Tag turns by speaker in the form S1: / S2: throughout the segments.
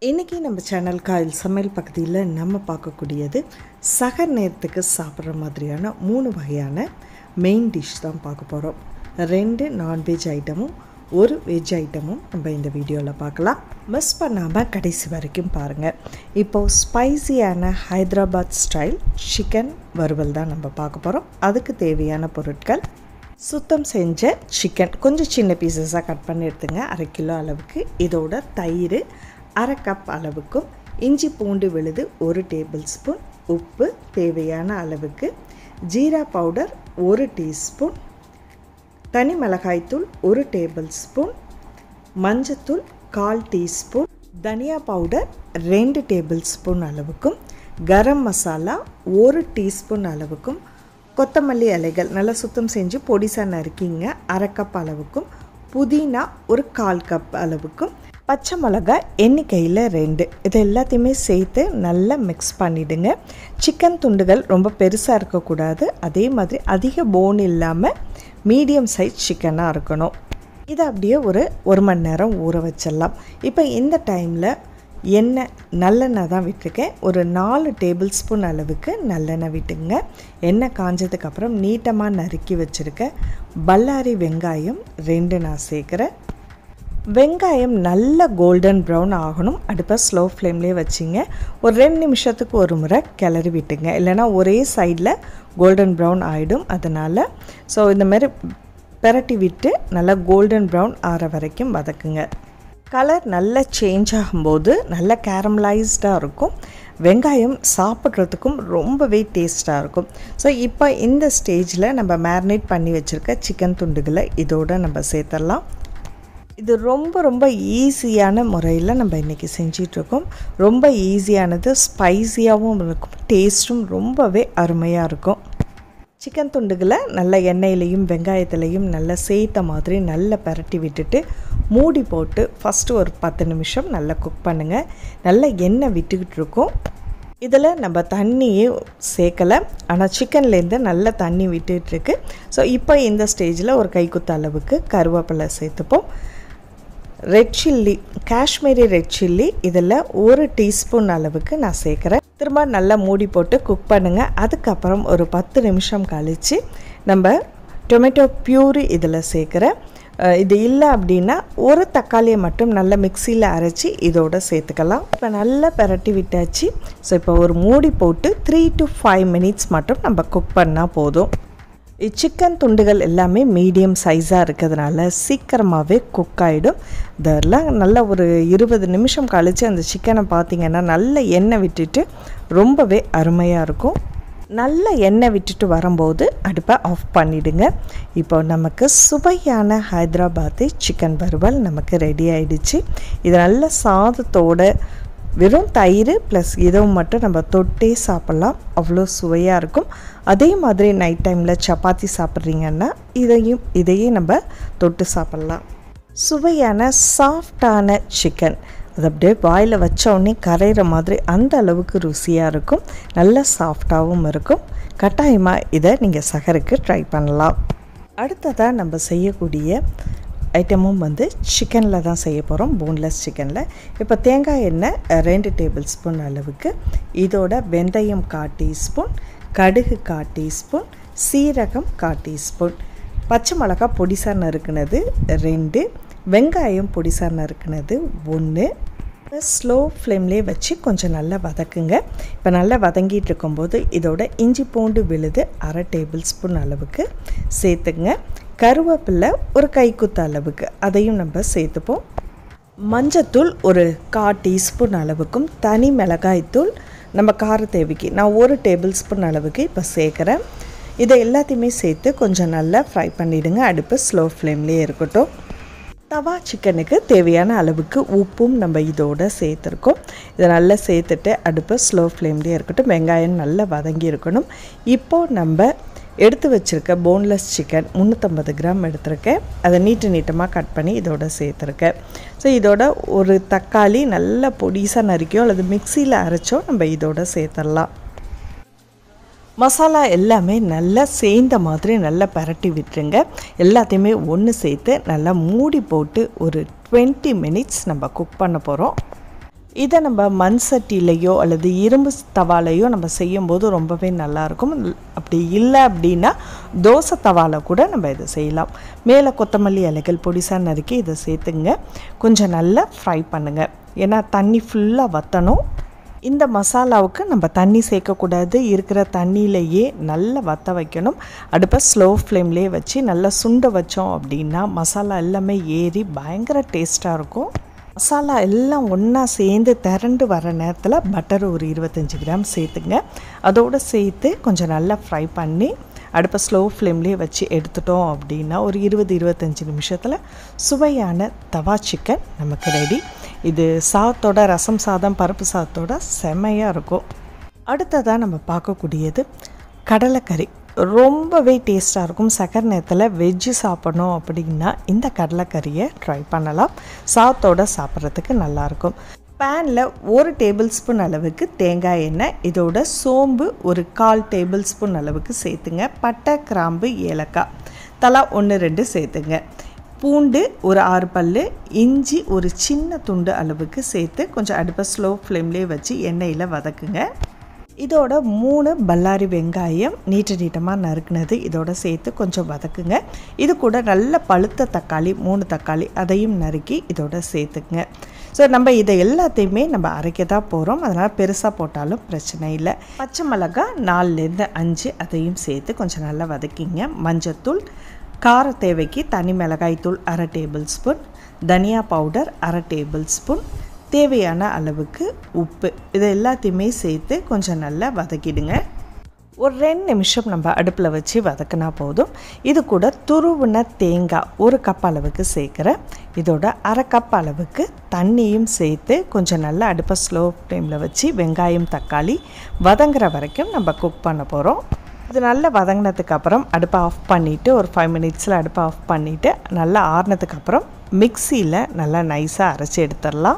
S1: இன்றைக்கி நம்ம channel coil சமையல் பகுதியில் நம்ம பார்க்கக்கூடியது சக நேரத்துக்கு சாப்பிட்ற மாதிரியான மூணு வகையான மெயின் டிஷ் தான் பார்க்க போகிறோம் ரெண்டு நான்வெஜ் ஐட்டமும் ஒரு வெஜ் ஐட்டமும் நம்ம இந்த வீடியோவில் பார்க்கலாம் மிஸ் பண்ணாமல் கடைசி வரைக்கும் பாருங்கள் இப்போது ஸ்பைசியான ஹைதராபாத் ஸ்டைல் சிக்கன் வறுவல் தான் நம்ம பார்க்க போகிறோம் அதுக்கு தேவையான பொருட்கள் சுத்தம் செஞ்ச சிக்கன் கொஞ்சம் சின்ன பீசஸாக கட் பண்ணி எடுத்துங்க அரை கிலோ அளவுக்கு இதோட தயிர் அரை கப் அளவுக்கும் இஞ்சி பூண்டு விழுது ஒரு டேபிள் ஸ்பூன் உப்பு தேவையான அளவுக்கு ஜீரா பவுடர் ஒரு டீஸ்பூன் தனி மிளகாய்த்தூள் ஒரு டேபிள் ஸ்பூன் மஞ்சத்தூள் கால் டீஸ்பூன் தனியா பவுடர் ரெண்டு டேபிள் ஸ்பூன் அளவுக்கும் கரம் மசாலா ஒரு டீஸ்பூன் அளவுக்கும் கொத்தமல்லி இலைகள் நல்லா சுத்தம் செஞ்சு பொடிசாக நறுக்கிங்க அரை கப் அளவுக்கும் புதினா ஒரு கால் கப் அளவுக்கும் பச்சை மிளகா எண்ணிக்கையில் ரெண்டு இது எல்லாத்தையுமே சேர்த்து நல்லா மிக்ஸ் பண்ணிவிடுங்க சிக்கன் துண்டுகள் ரொம்ப பெருசாக இருக்கக்கூடாது அதே மாதிரி அதிக போன் இல்லாமல் மீடியம் சைஸ் சிக்கனாக இருக்கணும் இதை அப்படியே ஒரு ஒரு மணி நேரம் ஊற வச்சிடலாம் இப்போ இந்த டைமில் எண்ணெய் நல்லெண்ணெய் தான் விட்டுருக்கேன் ஒரு நாலு டேபிள் ஸ்பூன் அளவுக்கு நல்லெண்ணெய் விட்டுங்க எண்ணெய் காஞ்சதுக்கப்புறம் நீட்டமாக நறுக்கி வச்சுருக்க பல்லாரி வெங்காயம் ரெண்டு நான் சேர்க்குறேன் வெங்காயம் நல்ல கோல்டன் ப்ரௌன் ஆகணும் அடுப்பை ஸ்லோ ஃப்ளேம்லேயே வச்சிங்க ஒரு ரெண்டு நிமிஷத்துக்கு ஒரு முறை கிளறி விட்டுங்க இல்லைனா ஒரே சைடில் கோல்டன் ப்ரௌன் ஆகிடும் அதனால் ஸோ இந்த மாதிரி பெரட்டி விட்டு நல்லா கோல்டன் ப்ரௌன் ஆற வரைக்கும் வதக்குங்க கலர் நல்லா சேஞ்ச் ஆகும்போது நல்லா கேரமலைஸ்டாக இருக்கும் வெங்காயம் சாப்பிட்றதுக்கும் ரொம்பவே டேஸ்ட்டாக இருக்கும் ஸோ இப்போ இந்த ஸ்டேஜில் நம்ம மேரினேட் பண்ணி வச்சுருக்க சிக்கன் துண்டுகளை இதோடு நம்ம சேர்த்துடலாம் இது ரொம்ப ரொம்ப ஈஸியான முறையில் நம்ம இன்றைக்கி செஞ்சிட்ருக்கோம் ரொம்ப ஈஸியானது ஸ்பைஸியாகவும் இருக்கும் டேஸ்ட்டும் ரொம்பவே அருமையாக இருக்கும் சிக்கன் துண்டுகளை நல்ல எண்ணெயிலையும் வெங்காயத்துலேயும் நல்லா சேர்த்த மாதிரி நல்லா பரட்டி விட்டுட்டு மூடி போட்டு ஃபஸ்ட்டு ஒரு பத்து நிமிஷம் நல்லா குக் பண்ணுங்கள் நல்லா எண்ணெய் விட்டுக்கிட்டு இருக்கோம் இதில் நம்ம தண்ணியே சேர்க்கலை ஆனால் சிக்கன்லேருந்து நல்ல தண்ணி விட்டுட்டுருக்கு ஸோ இப்போ இந்த ஸ்டேஜில் ஒரு கைக்குத்த அளவுக்கு கருவேப்பிலை சேர்த்துப்போம் red chilli Kashmiri red chilli இதில் ஒரு டீஸ்பூன் அளவுக்கு நான் சேர்க்குறேன் திரும்ப நல்லா மூடி போட்டு குக் பண்ணுங்கள் அதுக்கப்புறம் ஒரு பத்து நிமிஷம் கழித்து நம்ம டொமேட்டோ பியூரி இதில் சேர்க்குறேன் இது இல்லை அப்படின்னா ஒரு தக்காளியை மட்டும் நல்லா மிக்சியில் அரைச்சி இதோட சேர்த்துக்கலாம் இப்போ நல்லா பெரட்டி விட்டாச்சு ஸோ இப்போ ஒரு மூடி போட்டு த்ரீ டு ஃபைவ் மினிட்ஸ் மட்டும் நம்ம குக் பண்ணால் போதும் சிக்கன் துண்டுகள் எல்லாமே மீடியம் சைஸாக இருக்கிறதுனால சீக்கிரமாகவே குக் ஆகிடும் இதெல்லாம் நல்ல ஒரு இருபது நிமிஷம் கழித்து அந்த சிக்கனை பார்த்திங்கன்னா நல்ல எண்ணெய் விட்டுட்டு ரொம்பவே அருமையாக இருக்கும் நல்ல எண்ணெய் விட்டுட்டு வரும்போது அடுப்பை ஆஃப் பண்ணிவிடுங்க இப்போ நமக்கு சுவையான ஹைதராபாத்தி சிக்கன் வறுவல் நமக்கு ரெடி ஆயிடுச்சு இது நல்ல சாதத்தோட வெறும் தயிர் ப்ளஸ் இதுவும் மட்டும் நம்ம தொட்டே சாப்பிட்லாம் அவ்வளோ சுவையாக இருக்கும் அதே மாதிரி நைட் டைமில் சப்பாத்தி சாப்பிட்றீங்கன்னா இதையும் இதையே நம்ம தொட்டு சாப்பிட்லாம் சுவையான சாஃப்டான சிக்கன் அது அப்படியே வாயில் வச்சோடனே கரையிற மாதிரி அந்த அளவுக்கு ருசியாக இருக்கும் நல்ல சாஃப்டாகவும் இருக்கும் கட்டாயமாக இதை நீங்கள் சகருக்கு ட்ரை பண்ணலாம் அடுத்ததாக நம்ம செய்யக்கூடிய ஐட்டமும் வந்து சிக்கனில் தான் செய்ய போகிறோம் போன்லெஸ் சிக்கனில் இப்போ தேங்காய் எண்ணெய் ரெண்டு டேபிள் ஸ்பூன் அளவுக்கு இதோட வெந்தயம் கால் டீஸ்பூன் கடுகு கால் டீஸ்பூன் சீரகம் கால் டீஸ்பூன் பச்சை மிளகா பொடிசாக நறுக்குனது ரெண்டு வெங்காயம் பொடிசாக நறுக்குனது ஒன்று ஸ்லோ ஃப்ளேம்லேயே வச்சு கொஞ்சம் நல்லா வதக்குங்க இப்போ நல்லா வதங்கிட்டு இருக்கும்போது இதோட இஞ்சி பூண்டு விழுது அரை டேபிள் ஸ்பூன் அளவுக்கு சேர்த்துங்க கருவேப்பிலை ஒரு கைக்குத்த அளவுக்கு அதையும் நம்ம சேர்த்துப்போம் மஞ்சத்தூள் ஒரு கா டீஸ்பூன் அளவுக்கும் தனி மிளகாய்த்தூள் நம்ம கார தேவைக்கு நான் ஒரு டேபிள் ஸ்பூன் அளவுக்கு இப்போ சேர்க்குறேன் இதை எல்லாத்தையுமே சேர்த்து கொஞ்சம் நல்லா ஃப்ரை பண்ணிவிடுங்க அடுப்பு ஸ்லோ ஃப்ளேம்லேயே இருக்கட்டும் தவா சிக்கனுக்கு தேவையான அளவுக்கு உப்பும் நம்ம இதோடு சேர்த்துருக்கோம் இதை நல்லா சேர்த்துட்டு அடுப்பு ஸ்லோ ஃப்ளேம்லேயே இருக்கட்டும் வெங்காயம் நல்லா வதங்கி இருக்கணும் இப்போது நம்ம எடுத்து வச்சுருக்க போன்லெஸ் சிக்கன் முந்நூற்றம்பது கிராம் எடுத்திருக்கேன் அதை நீட்டு நீட்டமாக கட் பண்ணி இதோட சேர்த்துருக்கேன் ஸோ இதோட ஒரு தக்காளி நல்லா பொடிசாக நறுக்கியோ அல்லது மிக்சியில் அரைச்சோ நம்ம இதோட சேர்த்துடலாம் மசாலா எல்லாமே நல்லா சேர்ந்த மாதிரி நல்லா பரட்டி விட்டுருங்க எல்லாத்தையுமே ஒன்று சேர்த்து நல்லா மூடி போட்டு ஒரு டுவெண்ட்டி மினிட்ஸ் நம்ம குக் பண்ண போகிறோம் இதை நம்ம மண் சட்டிலையோ அல்லது இரும்பு தவாலையோ நம்ம செய்யும்போது ரொம்பவே நல்லாயிருக்கும் அப்படி இல்லை அப்படின்னா தோசை தவால கூட நம்ம இதை செய்யலாம் மேலே கொத்தமல்லி இலைகள் பொடிசாக நறுக்கி இதை சேர்த்துங்க கொஞ்சம் நல்லா ஃப்ரை பண்ணுங்கள் ஏன்னா தண்ணி ஃபுல்லாக வற்றணும் இந்த மசாலாவுக்கு நம்ம தண்ணி சேர்க்கக்கூடாது இருக்கிற தண்ணியிலையே நல்லா வற்ற வைக்கணும் அடுப்பை ஸ்லோ ஃப்ளேம்லேயே வச்சு நல்லா சுண்ட வச்சோம் அப்படின்னா மசாலா எல்லாமே ஏறி பயங்கர டேஸ்ட்டாக இருக்கும் மசாலா எல்லாம் ஒன்றா சேர்ந்து திரண்டு வர நேரத்தில் பட்டர் ஒரு இருபத்தஞ்சி கிராம் சேர்த்துங்க அதோடு சேர்த்து கொஞ்சம் நல்லா ஃப்ரை பண்ணி அடுப்பை ஸ்லோ ஃப்ளேம்லேயே வச்சு எடுத்துட்டோம் அப்படின்னா ஒரு இருபது இருபத்தஞ்சி நிமிஷத்தில் சுவையான தவா சிக்கன் நமக்கு ரெடி இது சாதத்தோட ரசம் சாதம் பருப்பு சாதத்தோட செமையாக இருக்கும் அடுத்ததாக நம்ம பார்க்கக்கூடியது கடலைக்கறி ரொம்பவே டேஸ்ட்டாக இருக்கும் சக்கர நேரத்தில் வெஜ்ஜு சாப்பிடணும் அப்படின்னா இந்த கடலைக்கறியை ட்ரை பண்ணலாம் சாதத்தோட சாப்பிட்றதுக்கு நல்லாயிருக்கும் பேனில் ஒரு டேபிள் ஸ்பூன் அளவுக்கு தேங்காய் எண்ணெய் இதோட சோம்பு ஒரு கால் டேபிள் ஸ்பூன் அளவுக்கு சேர்த்துங்க பட்டை கிராம்பு ஏலக்காய் தலா ஒன்று ரெண்டு சேர்த்துங்க பூண்டு ஒரு ஆறு பல் இஞ்சி ஒரு சின்ன துண்டு அளவுக்கு சேர்த்து கொஞ்சம் அடுப்பை ஸ்லோ ஃப்ளேம்லேயே வச்சு எண்ணெயில் வதக்குங்க இதோட மூணு பல்லாரி வெங்காயம் நீட்ட நீட்டமாக நறுக்குனது இதோட சேர்த்து கொஞ்சம் வதக்குங்க இது கூட நல்ல பழுத்த தக்காளி மூணு தக்காளி அதையும் நறுக்கி இதோட சேர்த்துக்குங்க ஸோ நம்ம இதை எல்லாத்தையுமே நம்ம அரைக்க தான் போகிறோம் அதனால் பெருசாக போட்டாலும் பிரச்சனை இல்லை பச்சை மிளகா நாலுலேருந்து அஞ்சு அதையும் சேர்த்து கொஞ்சம் நல்லா வதக்கிங்க மஞ்சத்தூள் கார தேவைக்கு தனி மிளகாய் தூள் அரை டேபிள் ஸ்பூன் தனியா பவுடர் அரை டேபிள் ஸ்பூன் தேவையான அளவுக்கு உப்பு இது எல்லாத்தையுமே சேர்த்து கொஞ்சம் நல்லா வதக்கிடுங்க ஒரு ரெண்டு நிமிஷம் நம்ம அடுப்பில் வச்சு வதக்கினா போதும் இது கூட துருவுன தேங்காய் ஒரு கப் அளவுக்கு சேர்க்குறேன் இதோட அரை கப் அளவுக்கு தண்ணியும் சேர்த்து கொஞ்சம் நல்லா அடுப்பை ஸ்லோ ஃப்ளேமில் வச்சு வெங்காயம் தக்காளி வதங்குற வரைக்கும் நம்ம குக் பண்ண போகிறோம் இது நல்லா வதங்கினதுக்கு அப்புறம் அடுப்பை ஆஃப் பண்ணிவிட்டு ஒரு ஃபைவ் மினிட்ஸில் அடுப்பை ஆஃப் பண்ணிவிட்டு நல்லா ஆறுனதுக்கு அப்புறம் மிக்சியில் நல்லா நைஸாக அரைச்சி எடுத்துடலாம்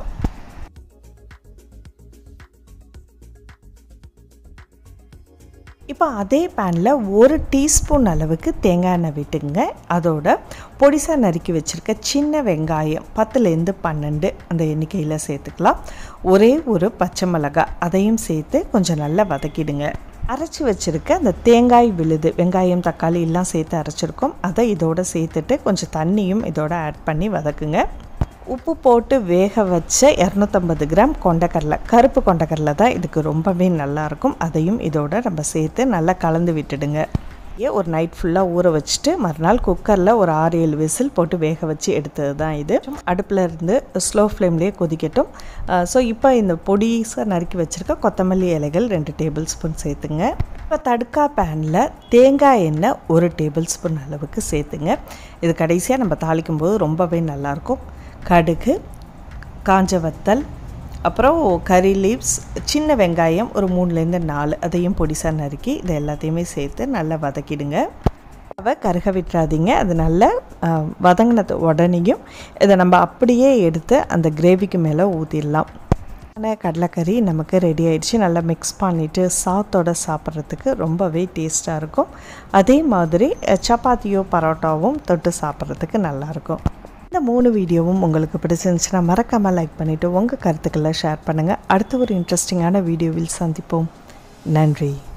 S1: இப்போ அதே பேனில் ஒரு டீஸ்பூன் அளவுக்கு தேங்காய் எண்ணெய் விட்டுங்க அதோட பொடிசாக நறுக்கி வச்சுருக்க சின்ன வெங்காயம் பத்துலேருந்து பன்னெண்டு அந்த எண்ணிக்கையில் சேர்த்துக்கலாம் ஒரே ஒரு பச்சை மிளகாய் அதையும் சேர்த்து கொஞ்சம் நல்லா வதக்கிடுங்க அரைச்சி வச்சுருக்க அந்த தேங்காய் விழுது வெங்காயம் தக்காளி எல்லாம் சேர்த்து அரைச்சிருக்கோம் அதை இதோட சேர்த்துட்டு கொஞ்சம் தண்ணியும் இதோட ஆட் பண்ணி வதக்குங்க உப்பு போட்டு வேக வச்ச இரநூத்தம்பது கிராம் கொண்டக்கடலை கருப்பு கொண்டக்கடலை தான் இதுக்கு ரொம்பவே நல்லாயிருக்கும் அதையும் இதோட நம்ம சேர்த்து நல்லா கலந்து விட்டுடுங்க ஏ ஒரு நைட் ஃபுல்லாக ஊற வச்சுட்டு மறுநாள் குக்கரில் ஒரு ஆறு ஏழு விசில் போட்டு வேக வச்சு எடுத்தது தான் இது அடுப்பில் இருந்து ஸ்லோ ஃப்ளேம்லேயே கொதிக்கட்டும் ஸோ இப்போ இந்த பொடிசாக நறுக்கி வச்சுருக்க கொத்தமல்லி இலைகள் ரெண்டு டேபிள் ஸ்பூன் சேர்த்துங்க இப்போ தடுக்கா பேனில் தேங்காய் எண்ணெய் ஒரு டேபிள் ஸ்பூன் அளவுக்கு சேர்த்துங்க இது கடைசியாக நம்ம தாளிக்கும் போது ரொம்பவே நல்லாயிருக்கும் கடுகு காஞ்ச வத்தல் அப்புறம் கறி லீவ்ஸ் சின்ன வெங்காயம் ஒரு மூணுலேருந்து நாலு அதையும் பொடிசாக நறுக்கி இதை எல்லாத்தையுமே சேர்த்து நல்லா வதக்கிடுங்க அவ கருக விட்டுறாதீங்க அது நல்லா வதங்கினது உடனேயும் இதை நம்ம அப்படியே எடுத்து அந்த கிரேவிக்கு மேலே ஊற்றிடலாம் கடலைக்கறி நமக்கு ரெடி ஆயிடுச்சு நல்லா மிக்ஸ் பண்ணிவிட்டு சாத்தோட சாப்பிட்றதுக்கு ரொம்பவே டேஸ்ட்டாக இருக்கும் அதே மாதிரி சப்பாத்தியோ பரோட்டாவும் தொட்டு சாப்பிட்றதுக்கு நல்லாயிருக்கும் இந்த மூணு வீடியோவும் உங்களுக்கு பிடிச்சிருந்துச்சுன்னா மறக்காமல் லைக் பண்ணிவிட்டு உங்கள் கருத்துக்களை ஷேர் பண்ணுங்கள் அடுத்த ஒரு இன்ட்ரெஸ்டிங்கான வீடியோவில் சந்திப்போம் நன்றி